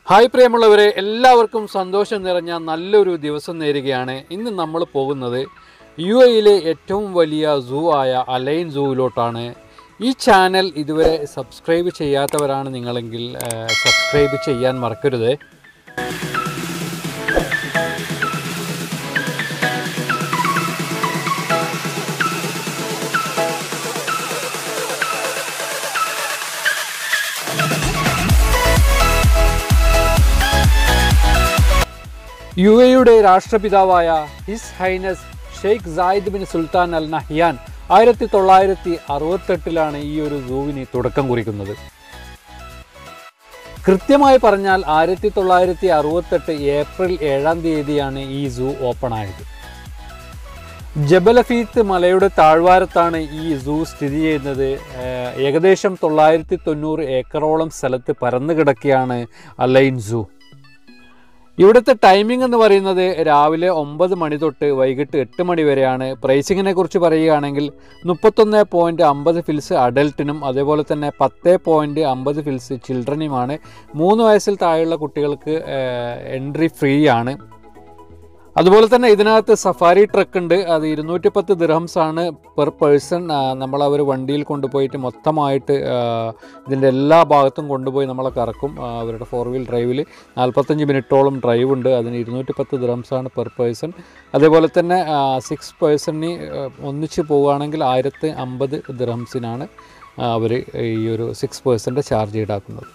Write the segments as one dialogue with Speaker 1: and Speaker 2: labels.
Speaker 1: hi പ്രിയമുള്ളവരെ എല്ലാവർക്കും സന്തോഷം നിറഞ്ഞ നല്ലൊരു ദിവസം നേരുകയാണ് ഇന്ന് നമ്മൾ പോകുന്നത് യു എയിലെ ഏറ്റവും വലിയ സൂ ആയ അലൈൻ സൂവിലോട്ടാണ് ഈ ചാനൽ ഇതുവരെ സബ്സ്ക്രൈബ് ചെയ്യാത്തവരാണ് നിങ്ങളെങ്കിൽ ആ, സബ്സ്ക്രൈബ് ചെയ്യാൻ മറക്കരുത് യു എയുടെ രാഷ്ട്രപിതാവായ His Highness Sheikh Zayed bin Sultan Al Nahyan ആയിരത്തി തൊള്ളായിരത്തി അറുപത്തെട്ടിലാണ് ഈ ഒരു സൂവിന് തുടക്കം കുറിക്കുന്നത് കൃത്യമായി പറഞ്ഞാൽ ആയിരത്തി തൊള്ളായിരത്തി അറുപത്തെട്ട് ഏപ്രിൽ ഏഴാം തീയതിയാണ് ഈ സൂ ഓപ്പൺ ആയത് ജബലഫീത്ത് മലയുടെ താഴ്വാരത്താണ് ഈ സൂ സ്ഥിതി ചെയ്യുന്നത് ഏഹ് ഏകദേശം തൊള്ളായിരത്തി തൊണ്ണൂറ് ഏക്കറോളം സ്ഥലത്ത് പരന്നു കിടക്കുകയാണ് അലൈൻ സൂ ഇവിടുത്തെ ടൈമിംഗ് എന്ന് പറയുന്നത് രാവിലെ ഒമ്പത് മണി തൊട്ട് വൈകിട്ട് എട്ട് മണി വരെയാണ് പ്രൈസിങ്ങിനെ കുറിച്ച് പറയുകയാണെങ്കിൽ മുപ്പത്തൊന്ന് പോയിൻറ്റ് അമ്പത് ഫിൽസ് അഡൽട്ടിനും അതേപോലെ തന്നെ പത്ത് പോയിൻറ്റ് അമ്പത് ഫിൽസ് ചിൽഡ്രനുമാണ് മൂന്ന് വയസ്സിൽ താഴെയുള്ള കുട്ടികൾക്ക് എൻട്രി ഫ്രീ ആണ് അതുപോലെ തന്നെ ഇതിനകത്ത് സഫാരി ട്രക്ക് ഉണ്ട് അത് ഇരുന്നൂറ്റി പത്ത് ദിർഹംസ് ആണ് പെർ പേഴ്സൺ നമ്മൾ അവർ വണ്ടിയിൽ കൊണ്ടുപോയിട്ട് മൊത്തമായിട്ട് ആ, ഇതിൻ്റെ എല്ലാ ഭാഗത്തും കൊണ്ടുപോയി നമ്മളെ കറക്കും ആ, അവരുടെ ഫോർ വീൽ ഡ്രൈവിൽ നാൽപ്പത്തഞ്ച് മിനിറ്റോളം ഡ്രൈവ് ഉണ്ട് അതിന് ഇരുന്നൂറ്റി പത്ത് ദിർഹംസ് ആണ് പെർ പേഴ്സൺ അതേപോലെ തന്നെ സിക്സ് പേഴ്സണിന് ഒന്നിച്ച് പോവുകയാണെങ്കിൽ ആയിരത്തി അമ്പത് ദിർഹംസിനാണ് അവർ ഈ ഒരു സിക്സ് പേഴ്സൻ്റെ ചാർജ് ഈടാക്കുന്നത്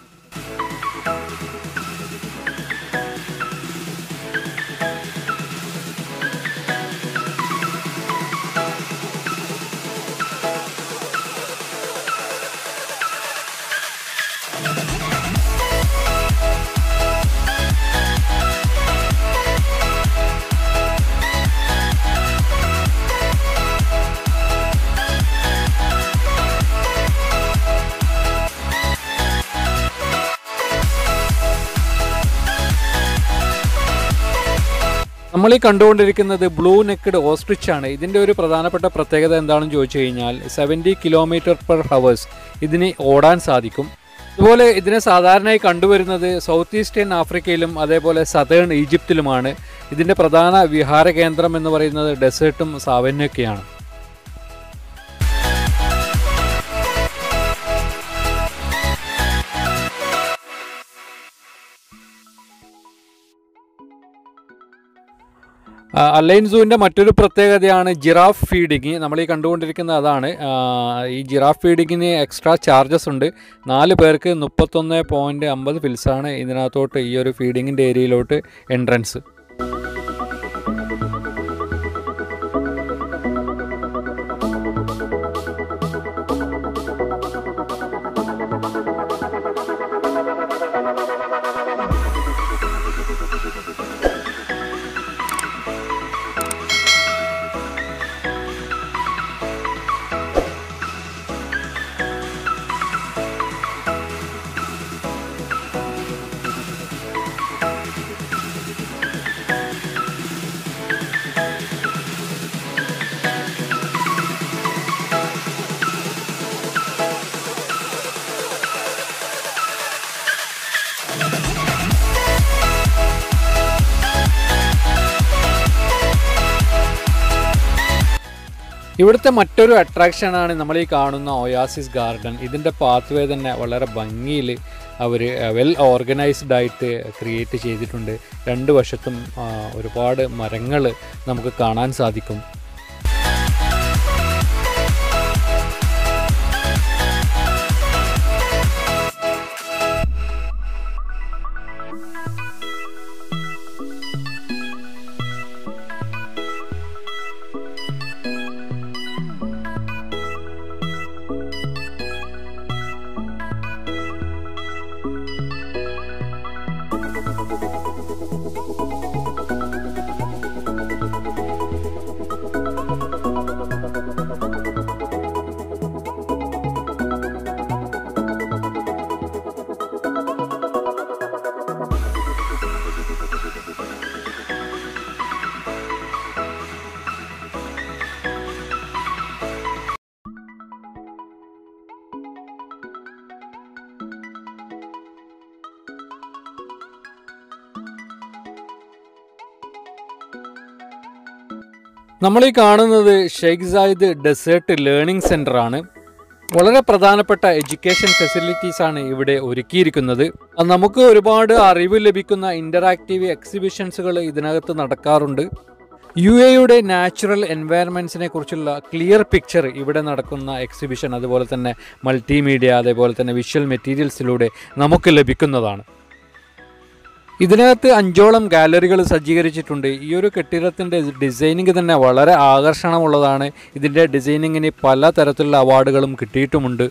Speaker 1: നമ്മൾ ഈ കണ്ടുകൊണ്ടിരിക്കുന്നത് ബ്ലൂ നെക്ക്ഡ് ഓസ്ട്രിച്ച് ആണ് ഇതിൻ്റെ ഒരു പ്രധാനപ്പെട്ട പ്രത്യേകത എന്താണെന്ന് ചോദിച്ചു കഴിഞ്ഞാൽ സെവൻറ്റി കിലോമീറ്റർ പെർ ഹവേഴ്സ് ഇതിന് ഓടാൻ സാധിക്കും അതുപോലെ ഇതിനെ സാധാരണയായി കണ്ടുവരുന്നത് സൗത്ത് ഈസ്റ്റേൺ ആഫ്രിക്കയിലും അതേപോലെ സതേൺ ഈജിപ്തിലുമാണ് ഇതിൻ്റെ പ്രധാന വിഹാര കേന്ദ്രം എന്ന് പറയുന്നത് ഡെസേർട്ടും സാവന്യൊക്കെയാണ് ആ, അലൈൻ സൂവിൻ്റെ മറ്റൊരു പ്രത്യേകതയാണ് ജിറാഫ് ഫീഡിങ് നമ്മൾ ഈ കണ്ടുകൊണ്ടിരിക്കുന്ന അതാണ് ആ, ഈ ജിറാഫ് ഫീഡിങ്ങിന് എക്സ്ട്രാ ചാർജസ് ഉണ്ട് നാല് പേർക്ക് മുപ്പത്തൊന്ന് പോയിൻറ്റ് അമ്പത് ഫിൽസാണ് ഇതിനകത്തോട്ട് ഈ ഒരു ഫീഡിങ്ങിൻ്റെ ഏരിയയിലോട്ട് എൻട്രൻസ് ഇവിടുത്തെ മറ്റൊരു അട്രാക്ഷനാണ് നമ്മൾ ഈ കാണുന്ന ഒയാസിസ് ഗാർഡൻ ഇതിൻ്റെ പാത്വേ തന്നെ വളരെ ഭംഗിയിൽ അവർ വെൽ ഓർഗനൈസ്ഡ് ആയിട്ട് ക്രിയേറ്റ് ചെയ്തിട്ടുണ്ട് രണ്ട് വശത്തും ആ, ഒരുപാട് മരങ്ങൾ നമുക്ക് കാണാൻ സാധിക്കും നമ്മൾ ഈ കാണുന്നത് Sheikh Zayed desert learning centre ആണ് വളരെ പ്രധാനപ്പെട്ട എഡ്യൂക്കേഷൻ ഫെസിലിറ്റീസ് ആണ് ഇവിടെ ഒരുക്കിയിരിക്കുന്നത് അത് നമുക്ക് ഒരുപാട് അറിവ് ലഭിക്കുന്ന ഇൻ്ററാക്റ്റീവ് എക്സിബിഷൻസുകൾ ഇതിനകത്ത് നടക്കാറുണ്ട് യു എയുടെ നാച്ചുറൽ എൻവയറമെൻറ്റ്സിനെ കുറിച്ചുള്ള ക്ലിയർ പിക്ചർ ഇവിടെ നടക്കുന്ന എക്സിബിഷൻ അതുപോലെ തന്നെ മൾട്ടിമീഡിയ അതേപോലെ തന്നെ വിഷ്വൽ മെറ്റീരിയൽസിലൂടെ നമുക്ക് ലഭിക്കുന്നതാണ് ഇതിനകത്ത് അഞ്ചോളം ഗാലറികൾ സജ്ജീകരിച്ചിട്ടുണ്ട് ഈ ഒരു കെട്ടിടത്തിൻ്റെ ഡിസൈനിങ് തന്നെ വളരെ ആകർഷണമുള്ളതാണ് ഇതിൻ്റെ ഡിസൈനിങ്ങിന് പല തരത്തിലുള്ള അവാർഡുകളും കിട്ടിയിട്ടുമുണ്ട്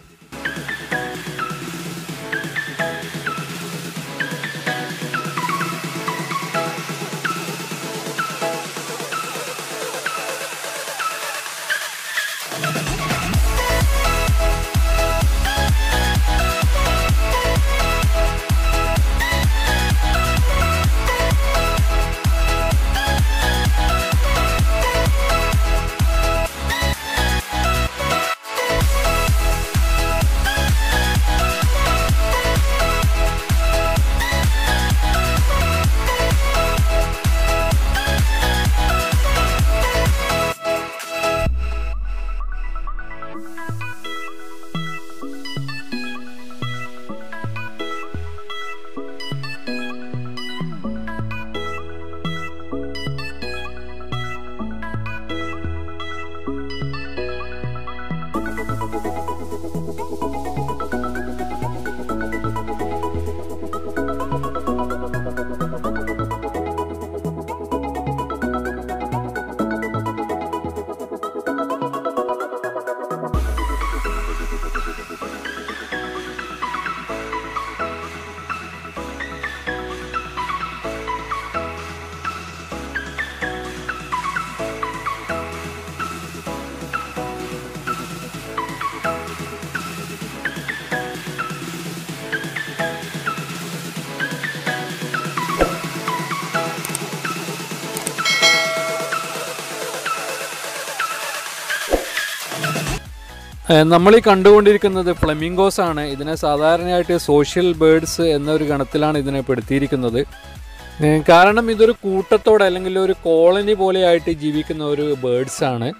Speaker 1: നമ്മൾ ഈ കണ്ടുകൊണ്ടിരിക്കുന്നത് ഫ്ലമിംഗോസ് ആണ് ഇതിനെ സാധാരണയായിട്ട് സോഷ്യൽ ബേർഡ്സ് എന്നൊരു ഗണത്തിലാണ് ഇതിനെ പെടുത്തിയിരിക്കുന്നത് ഏഹ് കാരണം ഇതൊരു കൂട്ടത്തോടെ അല്ലെങ്കിൽ ഒരു കോളനി പോലെയായിട്ട് ജീവിക്കുന്ന ഒരു ബേർഡ്സ് ആണ്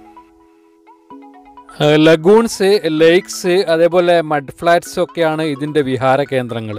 Speaker 1: ലഗൂൺസ് ലേക്സ് അതേപോലെ മഡ് ഫ്ലാറ്റ്സ് ഒക്കെയാണ് ഇതിൻ്റെ വിഹാര കേന്ദ്രങ്ങൾ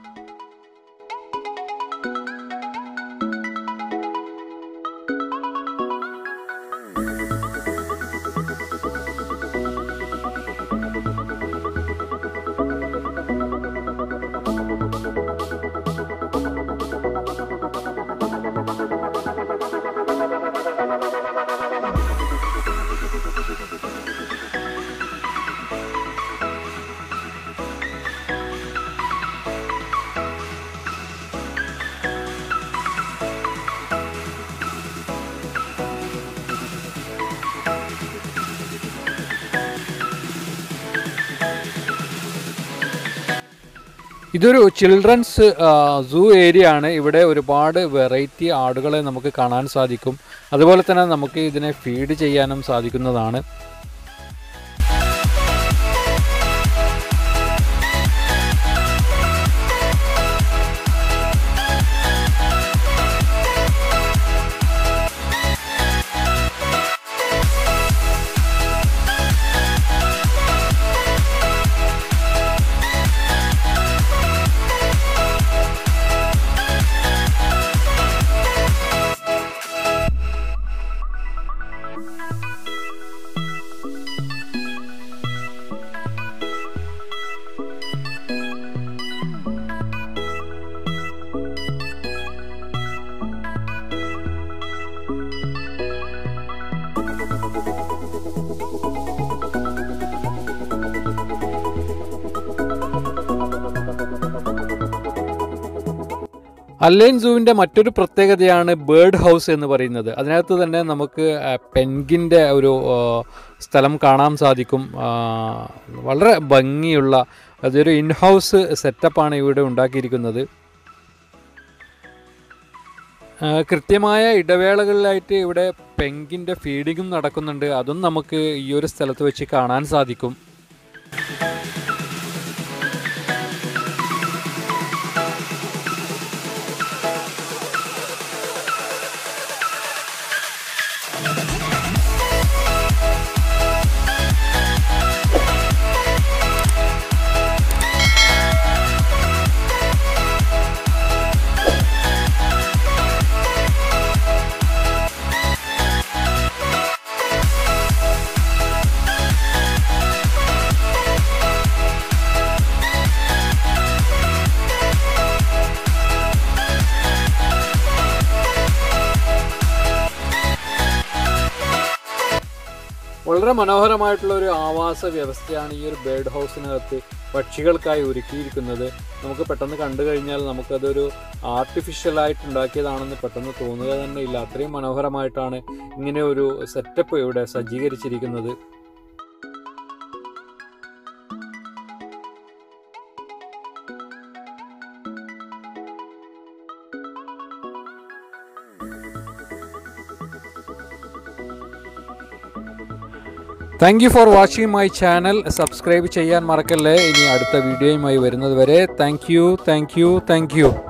Speaker 1: ഇതൊരു ചിൽഡ്രൻസ് സൂ ഏരിയ ആണ് ഇവിടെ ഒരുപാട് വെറൈറ്റി ആടുകളെ നമുക്ക് കാണാൻ സാധിക്കും അതുപോലെ തന്നെ നമുക്ക് ഇതിനെ ഫീഡ് ചെയ്യാനും സാധിക്കുന്നതാണ് അല്ലൈൻ സൂവിൻ്റെ മറ്റൊരു പ്രത്യേകതയാണ് ബേർഡ് ഹൗസ് എന്ന് പറയുന്നത് അതിനകത്ത് തന്നെ നമുക്ക് പെൻഗിൻ്റെ ഒരു ആ, സ്ഥലം കാണാൻ സാധിക്കും ആ, വളരെ ഭംഗിയുള്ള അതൊരു ഇൻ ഹൗസ് സെറ്റപ്പാണ് ഇവിടെ ഉണ്ടാക്കിയിരിക്കുന്നത് ആ, കൃത്യമായ ഇടവേളകളിലായിട്ട് ഇവിടെ പെങ്കിൻ്റെ ഫീഡിങ്ങും നടക്കുന്നുണ്ട് അതും നമുക്ക് ഈ ഒരു സ്ഥലത്ത് വെച്ച് കാണാൻ സാധിക്കും വളരെ മനോഹരമായിട്ടുള്ള ഒരു ആവാസ വ്യവസ്ഥയാണ് ഈ ഒരു ബേർഡ് ഹൗസിനകത്ത് പക്ഷികൾക്കായി ഒരുക്കിയിരിക്കുന്നത് നമുക്ക് പെട്ടെന്ന് കണ്ടു കഴിഞ്ഞാൽ നമുക്കതൊരു ആർട്ടിഫിഷ്യലായിട്ട് ഉണ്ടാക്കിയതാണെന്ന് പെട്ടെന്ന് തോന്നുക തന്നെ ഇല്ല അത്രയും മനോഹരമായിട്ടാണ് ഇങ്ങനെ ഒരു സെറ്റപ്പ് ഇവിടെ സജ്ജീകരിച്ചിരിക്കുന്നത് thank you for watching my channel subscribe ചെയ്യാൻ മറക്കല്ലേ ഇനി അടുത്ത വീഡിയോയുമായി വരുന്നത് വരെ thank you thank you thank U